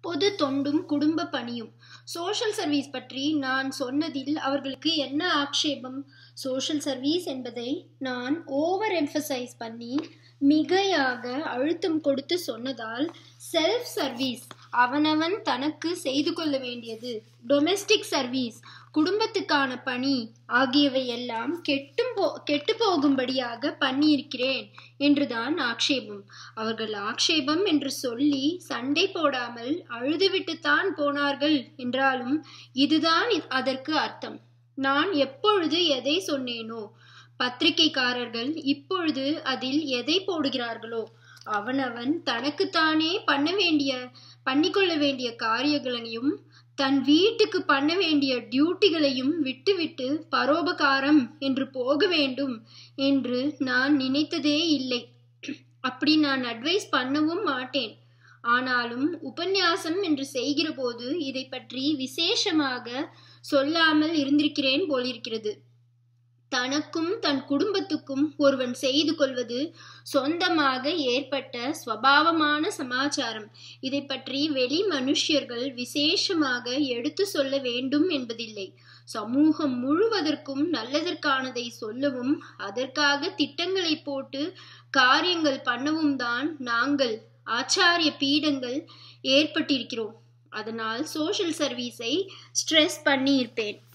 பொது தொண்டும் குடும்ப பணியும் சோஷியல் சர்வீஸ் பற்றி நான் சொன்னதில் அவர்களுக்கு என்ன ஆக்ஷேபம் சோஷியல் சர்வீஸ் என்பதை நான் ஓவர் எம்பசைஸ் பண்ணி மிகையாக அழுத்தம் கொடுத்து சொன்னதால் செல்ஃப் சர்வீஸ் அவனவன் தனக்கு செய்து கொள்ள வேண்டியது டொமெஸ்டிக் சர்வீஸ் குடும்பத்துக்கான பணி ஆகியவை எல்லாம் கெட்டும் போ கெட்டு போகும்படியாக பண்ணியிருக்கிறேன் என்றுதான் ஆக்ஷேபம் அவர்கள் ஆக்ஷேபம் என்று சொல்லி சண்டை போடாமல் அழுதுவிட்டுத்தான் போனார்கள் என்றாலும் இதுதான் அதற்கு அர்த்தம் நான் எப்பொழுது எதை சொன்னேனோ பத்திரிகைக்காரர்கள் இப்பொழுது அதில் எதை போடுகிறார்களோ அவனவன் தனக்குத்தானே பண்ண வேண்டிய பண்ணிக்கொள்ள வேண்டிய காரியங்களையும் தன் வீட்டுக்கு பண்ண வேண்டிய டியூட்டிகளையும் விட்டுவிட்டு பரோபகாரம் என்று போக வேண்டும் என்று நான் நினைத்ததே இல்லை அப்படி நான் அட்வைஸ் பண்ணவும் மாட்டேன் ஆனாலும் உபன்யாசம் என்று செய்கிற போது இதை பற்றி விசேஷமாக சொல்லாமல் இருந்திருக்கிறேன் போலிருக்கிறது தனக்கும் தன் குடும்பத்துக்கும் ஒருவன் செய்து கொள்வது சொந்தமாக ஏற்பட்ட ஸ்வபாவமான சமாச்சாரம் இதை பற்றி வெளி மனுஷியர்கள் விசேஷமாக எடுத்து சொல்ல வேண்டும் என்பதில்லை சமூகம் முழுவதற்கும் நல்லதற்கானதை சொல்லவும் அதற்காக திட்டங்களை போட்டு காரியங்கள் பண்ணவும் தான் நாங்கள் ஆச்சாரிய பீடங்கள் ஏற்பட்டிருக்கிறோம் அதனால் சோஷியல் சர்வீஸை ஸ்ட்ரெஸ் பண்ணி இருப்பேன்